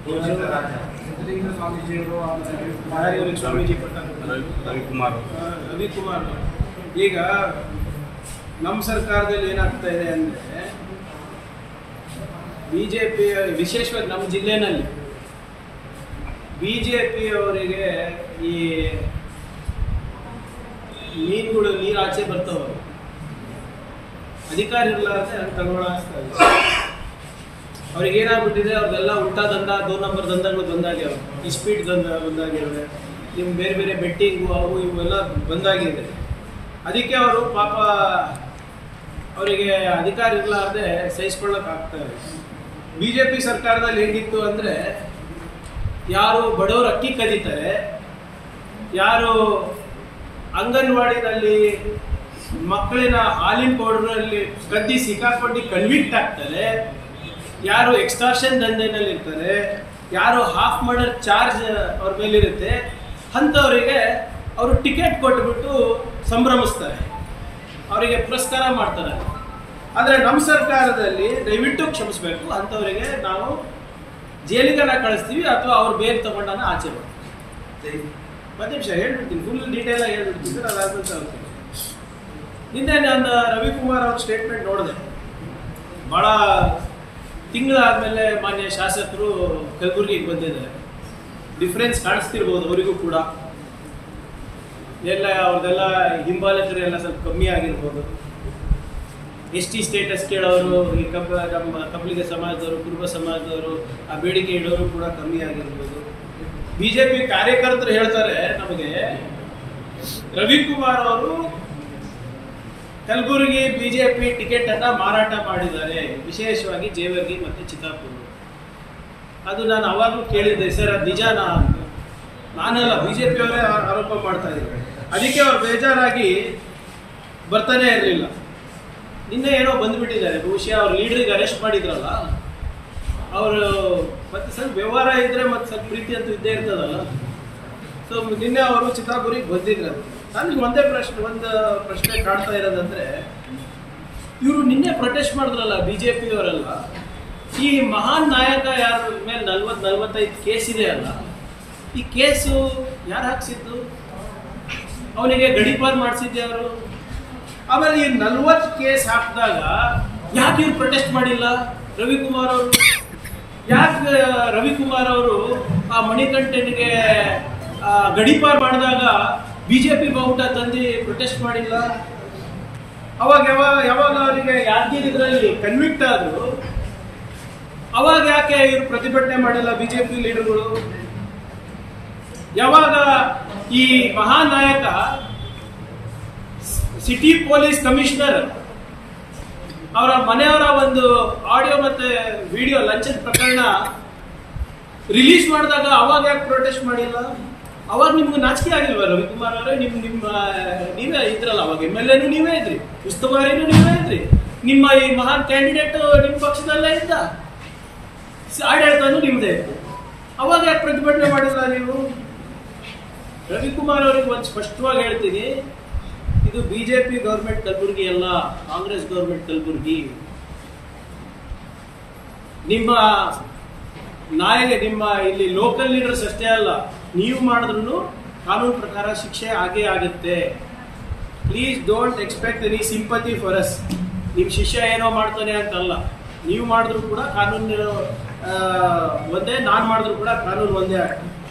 ಸಿದ್ಧಲಿಂಗ ಸ್ವಾಮೀಜಿಯವರು ಆಮೇಲೆ ರವಿಕುಮಾರ್ ಯಾರು ಇವ್ರಿಗೆ ಸ್ವಾಮೀಜಿ ಕೊಟ್ಟಂತ ರವಿ ರವಿಕುಮಾರ್ ಆ, ರವಿಕುಮಾರ್ ಈಗ ನಮ್ಮ ಸರ್ಕಾರದಲ್ಲಿ ಏನಾಗ್ತಾ ಇದೆ ಅಂದರೆ ಬಿ ಜೆ ಪಿ ವಿಶೇಷವಾಗಿ ನಮ್ಮ ಜಿಲ್ಲೆನಲ್ಲಿ ಬಿ ಜೆ ಪಿಯವರಿಗೆ ಈ ಮೀನುಗಳು ನೀರು ಆಚೆ ಬರ್ತಾವೆ ಅಧಿಕಾರ ಇರಲಾರ್ದೆ ಹಂಗೆ ತಗೊಳ್ಳಾಗ್ತಾ ಇದೆ ಅವ್ರಿಗೆ ಏನಾಗ್ಬಿಟ್ಟಿದೆ ಅವ್ರದ್ದೆಲ್ಲ ಉಲ್ಟಾ ದಂಧ ದೋ ನಂಬರ್ ದಂಧಗಳು ಬಂದಾಗ್ಯಾವ ಈ ಸ್ಪೀಡ್ ದಂಧ ಬಂದಾಗಿವೆ ನಿಮ್ಮ ಬೇರೆ ಬೇರೆ ಬೆಟ್ಟಿಂಗು ಅವು ಇವೆಲ್ಲ ಬಂದಾಗಿದೆ ಅದಕ್ಕೆ ಅವರು ಪಾಪ ಅವರಿಗೆ ಅಧಿಕಾರ ಇರಲಾರ್ದೆ ಸಹಿಸ್ಕೊಳ್ಳೋಕ್ಕಾಗ್ತಾ ಇದೆ ಬಿ ಜೆ ಪಿ ಸರ್ಕಾರದಲ್ಲಿ ಹೇಗಿತ್ತು ಅಂದರೆ ಯಾರು ಬಡವರು ಅಕ್ಕಿ ಕದೀತಾರೆ ಯಾರು ಅಂಗನವಾಡಿನಲ್ಲಿ ಮಕ್ಕಳಿನ ಹಾಲಿನ ಪೌಡರ್ನಲ್ಲಿ ಕದ್ದಿ ಸಿಕ್ಕಾಕೊಂಡು ಕನ್ವಿಕ್ಟ್ ಆಗ್ತಾರೆ ಯಾರು ಎಕ್ಸ್ಟಾರ್ಷನ್ ದಂಧೆನಲ್ಲಿ ಇರ್ತಾರೆ ಯಾರು ಹಾಫ್ ಮರ್ಡರ್ ಚಾರ್ಜ್ ಅವ್ರ ಮೇಲಿರುತ್ತೆ ಅಂಥವರಿಗೆ ಅವರು ಟಿಕೆಟ್ ಕೊಟ್ಬಿಟ್ಟು ಸಂಭ್ರಮಿಸ್ತಾರೆ ಅವರಿಗೆ ಪುರಸ್ಕಾರ ಮಾಡ್ತಾರೆ ಆದರೆ ನಮ್ಮ ಸರ್ಕಾರದಲ್ಲಿ ದಯವಿಟ್ಟು ಕ್ಷಮಿಸಬೇಕು ಅಂಥವರಿಗೆ ನಾವು ಜೈಲಿಗನ ಕಳಿಸ್ತೀವಿ ಅಥವಾ ಅವ್ರು ಬೇರೆ ತಗೊಂಡಾನ ಆಚೆ ಬರ್ತೀವಿ ಒಂದು ನಿಮಿಷ ಹೇಳ್ಬಿಡ್ತೀನಿ ಫುಲ್ ಡೀಟೇಲ್ ಆಗಿ ಹೇಳ್ಬಿಡ್ತೀನಿ ನಾನು ಅದಾದ್ಮೇಲೆ ತಗೊಳ್ತೀನಿ ನಿನ್ನೆ ನಾನು ರವಿಕುಮಾರ್ ಅವ್ರ ಸ್ಟೇಟ್ಮೆಂಟ್ ನೋಡಿದೆ ಭಾಳ ತಿಂಗಳಾದ್ಮೇಲೆ ಮಾನ್ಯ ಶಾಸಕರು ಕಲಬುರಗಿಗೆ ಬಂದಿದ್ದಾರೆ ಡಿಫ್ರೆನ್ಸ್ ಕಾಣಿಸ್ತಿರ್ಬೋದು ಅವರಿಗೂ ಕೂಡ ಎಲ್ಲ ಅವ್ರದ್ದೆಲ್ಲ ಹಿಂಬಾಲಕರು ಎಲ್ಲ ಸ್ವಲ್ಪ ಕಮ್ಮಿ ಆಗಿರ್ಬೋದು ಎಸ್ ಟಿ ಸ್ಟೇಟಸ್ ಕೇಳೋರು ಈ ಕಬ್ಬ ನಮ್ಮ ಕಬ್ಬಲಿಗ ಸಮಾಜದವರು ಕುರುಬ ಸಮಾಜದವರು ಆ ಬೇಡಿಕೆ ಇಡೋರು ಕೂಡ ಕಮ್ಮಿ ಆಗಿರ್ಬೋದು ಬಿ ಜೆ ಪಿ ಕಾರ್ಯಕರ್ತರು ಹೇಳ್ತಾರೆ ನಮಗೆ ರವಿಕುಮಾರ್ ಅವರು ಕಲಬುರಗಿ ಬಿಜೆಪಿ ಟಿಕೆಟ್ ಅನ್ನ ಮಾರಾಟ ಮಾಡಿದ್ದಾರೆ ವಿಶೇಷವಾಗಿ ಜೇವರ್ಗಿ ಮತ್ತು ಚಿತ್ತಾಪುರ ಅದು ನಾನು ಅವಾಗಲೂ ಕೇಳಿದ್ದೆ ಸರ್ ಅದು ನಿಜಾನಾ ಅಂತ ನಾನಲ್ಲ ಬಿಜೆಪಿ ಅವರೇ ಆರೋಪ ಮಾಡ್ತಾ ಇದ್ದಾರೆ ಅದಕ್ಕೆ ಅವ್ರು ಬೇಜಾರಾಗಿ ಬರ್ತಾನೆ ಇರಲಿಲ್ಲ ನಿನ್ನೆ ಏನೋ ಬಂದ್ಬಿಟ್ಟಿದ್ದಾರೆ ಬಹುಶಃ ಅವ್ರ ಲೀಡ್ರಿಗೆ ಅರೆಸ್ಟ್ ಮಾಡಿದ್ರಲ್ಲ ಅವರು ಮತ್ತೆ ಸ್ವಲ್ಪ ವ್ಯವಹಾರ ಇದ್ರೆ ಮತ್ತೆ ಸ್ವಲ್ಪ ಪ್ರೀತಿ ಅಂತೂ ಇದ್ದೇ ಇರ್ತದಲ್ಲ ಸೊ ನಿನ್ನೆ ಅವರು ಚಿತ್ತಾಪುರಿಗೆ ಬಂದಿದ್ರು ನನಗೆ ಒಂದೇ ಪ್ರಶ್ನೆ ಒಂದು ಪ್ರಶ್ನೆ ಕಾಡ್ತಾ ಇರೋದಂದ್ರೆ ಇವರು ನಿನ್ನೆ ಪ್ರೊಟೆಸ್ಟ್ ಮಾಡಿದ್ರಲ್ಲ ಬಿ ಜೆ ಪಿಯವರೆಲ್ಲ ಈ ಮಹಾನ್ ನಾಯಕ ಯಾರ ಮೇಲೆ ನಲ್ವತ್ತು ನಲ್ವತ್ತೈದು ಕೇಸ್ ಇದೆ ಅಲ್ಲ ಈ ಕೇಸು ಯಾರು ಹಾಕ್ಸಿದ್ದು ಅವನಿಗೆ ಗಡಿಪಾರ್ ಮಾಡಿಸಿದ್ದೆ ಅವರು ಆಮೇಲೆ ಈ ನಲ್ವತ್ತು ಕೇಸ್ ಹಾಕಿದಾಗ ಯಾಕೆ ಇವ್ರು ಪ್ರೊಟೆಸ್ಟ್ ಮಾಡಿಲ್ಲ ರವಿಕುಮಾರ್ ಅವರು ಯಾಕೆ ರವಿಕುಮಾರ್ ಅವರು ಆ ಮಣಿಕಂಠನಿಗೆ ಆ, ಗಡೀಪಾರ್ ಮಾಡಿದಾಗ ಬಿ ಜೆ ಪಿ ಬಾವುಟ ತಂದು ಪ್ರೊಟೆಸ್ಟ್ ಮಾಡಿಲ್ಲ ಅವಾಗ ಯಾವಾಗ ಯಾವಾಗ ಅವರಿಗೆ ಯಾದಗಿರಿ ಇದರಲ್ಲಿ ಕನ್ವಿಕ್ಟ್ ಆದ್ರು ಅವಾಗ ಯಾಕೆ ಇವರು ಪ್ರತಿಭಟನೆ ಮಾಡಿಲ್ಲ ಬಿಜೆಪಿ ಲೀಡರ್ಗಳು ಯಾವಾಗ ಈ ಮಹಾನಾಯಕ ಸಿಟಿ ಪೊಲೀಸ್ ಕಮಿಷನರ್ ಅವರ ಮನೆಯವರ ಒಂದು ಆಡಿಯೋ ಮತ್ತೆ ವಿಡಿಯೋ ಲಂಚದ ಪ್ರಕರಣ ರಿಲೀಸ್ ಮಾಡಿದಾಗ ಅವಾಗ ಯಾಕೆ ಪ್ರೊಟೆಸ್ಟ್ ಮಾಡಿಲ್ಲ ಅವಾಗ ನಿಮ್ಗೆ ನಾಚಿಕೆ ಆಗಿಲ್ವಾ ರವಿಕುಮಾರ್ ಅವರೇ ನಿಮ್ ನಿಮ್ಮ ನೀವೇ ಇದ್ರಲ್ಲ ಅವಾಗ ಎಮ್ ಎಲ್ ಎನು ನೀವೇ ಇದ್ರಿ ಉಸ್ತುವಾರಿನೂ ನೀವೇ ಇದ್ರಿ ನಿಮ್ಮ ಈ ಮಹಾನ್ ಕ್ಯಾಂಡಿಡೇಟ್ ನಿಮ್ಮ ಪಕ್ಷದಲ್ಲೇ ಇದ್ದ ಸ- ಆಡಳಿತನೂ ನಿಮ್ದೇ ಇತ್ತು ಅವಾಗ ಯಾಕೆ ಪ್ರತಿಭಟನೆ ಮಾಡಿಲ್ಲ ನೀವು ರವಿಕುಮಾರ್ ಅವರಿಗೆ ಒಂದು ಸ್ಪಷ್ಟವಾಗಿ ಹೇಳ್ತೀನಿ ಇದು ಬಿಜೆಪಿ ಗೌರ್ಮೆಂಟ್ ಕಲಬುರಗಿ ಅಲ್ಲ ಕಾಂಗ್ರೆಸ್ ಗೌರ್ಮೆಂಟ್ ಕಲಬುರಗಿ ನಿಮ್ಮ ನಾಯಕ ನಿಮ್ಮ ಇಲ್ಲಿ ಲೋಕಲ್ ಲೀಡರ್ಸ್ ಅಷ್ಟೇ ಅಲ್ಲ ನೀವು ಮಾಡಿದ್ರು ಕಾನೂನು ಪ್ರಕಾರ ಶಿಕ್ಷೆ ಆಗೇ ಆಗುತ್ತೆ please don't expect any sympathy for us ನಿಮ್ಮ ಶಿಷ್ಯ ಏನೋ ಮಾಡ್ತಾನೆ ಅಂತಲ್ಲ ನೀವು ಮಾಡಿದ್ರು ಕೂಡ ಕಾನೂನು ಆ, ಒಂದೇ ನಾನು ಮಾಡಿದ್ರು ಕೂಡ ಕಾನೂನು ಒಂದೇ ಆಗ್ತದೆ